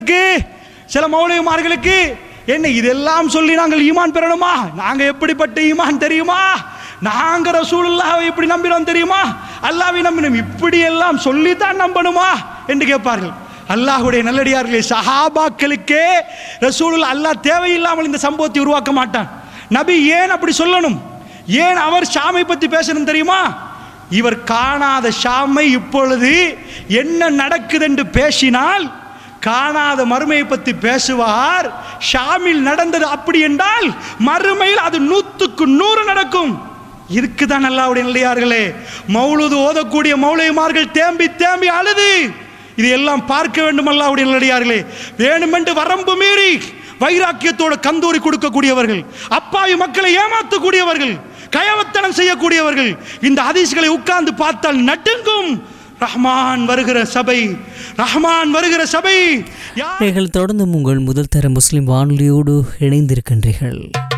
க்கு, சில மௌலிகமார்களுக்கு என்ன இதெல்லாம் சொல்லி நாங்கள் ஈமான் பெறணுமா நாங்க எப்படிப்பட்ட ஈமான் தெரியுமா நாங்க ரசூலுல்லாஹ்வை எப்படி நம்பினோம் தெரியுமா அல்லாஹ்வை நம்பினோம் இப்படி எல்லாம் சொல்லித்தான் நம்பணுமா என்று கேட்பார்கள் அல்லாஹ்வுடைய நல்லடியார்களே சஹாபாக்களுக்கே ரசூலுல்லாஹ் அல்லாஹ் தேவையில்லாமல் இந்த சம்பவத்தை உருவாக்க மாட்டான் நபி ஏன் அப்படி சொல்லணும் ஏன் அவர் ஷாமை பத்தி பேசணும் தெரியுமா இவர் காணாத ஷாமை இப்பொழுது என்ன நடக்குது என்று பேசினால் காணாத மறுமையை பற்றி பேசுவார் ஷாமில் நடந்தது அப்படி என்றால் மறுமையில் அது நூத்துக்கு நூறு நடக்கும் இதுக்கு தான் அல்லாவுடைய நிலையார்களே மௌலுது ஓதக்கூடிய மௌலியமார்கள் தேம்பி தேம்பி அழுது இது எல்லாம் பார்க்க வேண்டும் அல்லாவுடைய நிலையார்களே வேணுமென்று வரம்பு மீறி வைராக்கியத்தோட கந்தூரி கொடுக்கக்கூடியவர்கள் அப்பாவி மக்களை ஏமாற்றக்கூடியவர்கள் கயவத்தனம் செய்யக்கூடியவர்கள் இந்த ஹதீஸ்களை உட்கார்ந்து பார்த்தால் நட்டுங்கும் ரஹ்மான் வருகிற சபை ரஹ்மான் வருகிற சபை யார் நீங்கள் தொடர்ந்தும் உங்கள் முதல் தர முஸ்லிம் வானொலியோடு இணைந்திருக்கின்றீர்கள்